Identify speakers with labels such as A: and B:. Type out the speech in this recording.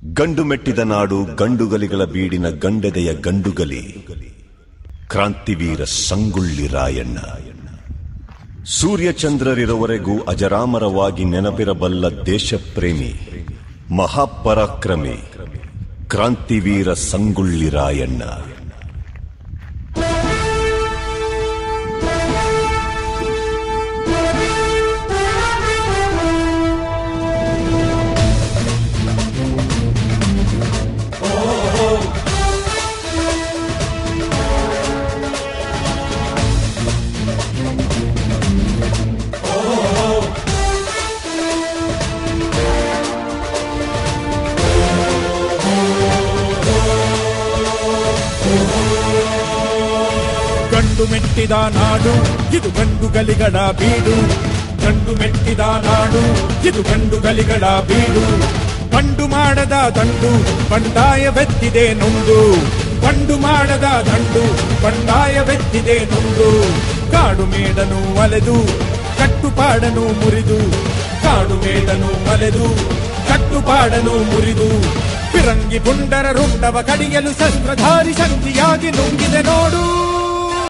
A: ಗಂಡು ಮೆಟ್ಟಿದ ನಾಡು ಗಂಡುಗಲಿಗಳ ಬೀಡಿನ ಗಂಡೆದೆಯ ಗಂಡುಗಲಿ ಕ್ರಾಂತಿವೀರ ಸಂಗುಳ್ಳಿ ರಾಯಣ್ಣ ಸೂರ್ಯಚಂದ್ರರಿರುವವರೆಗೂ ಅಜರಾಮರವಾಗಿ ನೆನಪಿರಬಲ್ಲ ದೇಶಪ್ರೇಮಿ ಮಹಾಪರಾಕ್ರಮಿ ಕ್ರಾಂತಿವೀರ ಸಂಗುಳ್ಳಿ ರಾಯಣ್ಣ
B: ಗಂಡು ಮೆಟ್ಟಿದ ನಾಡು ಇದು ಗಂಡು ಗಲಿಗಳ ಬೀಡು ಗಂಡು ಮೆಟ್ಟಿದ ನಾಡು ಇದು ಗಂಡು ಗಲಿಗಳ ಬೀಡು ಬಂಡು ಮಾಡದ ದಂಡು ಬಂಡಾಯವೆತ್ತಿದೆ ನೊಂದು ಬಂಡು ಮಾಡದ ದಂಡು ಬಂಡಾಯವೆತ್ತಿದೆ ನೊಂದು ಕಾಡು ಮೇಡನು ಅಲೆದು ಕಟ್ಟುಪಾಡನು ಮುರಿದು ಕಾಡು ಮೇಡನು ಅಲೆದು ಕಟ್ಟುಪಾಡನು ಮುರಿದು ಫಿರಂಗಿ ಪುಂಡರ ರುಂಡವ ಕಡಿಯಲು ಶಸ್ತ್ರಧಾರಿ ಶಕ್ತಿಯಾಗಿ ನುಂಗಿದೆ ನೋಡು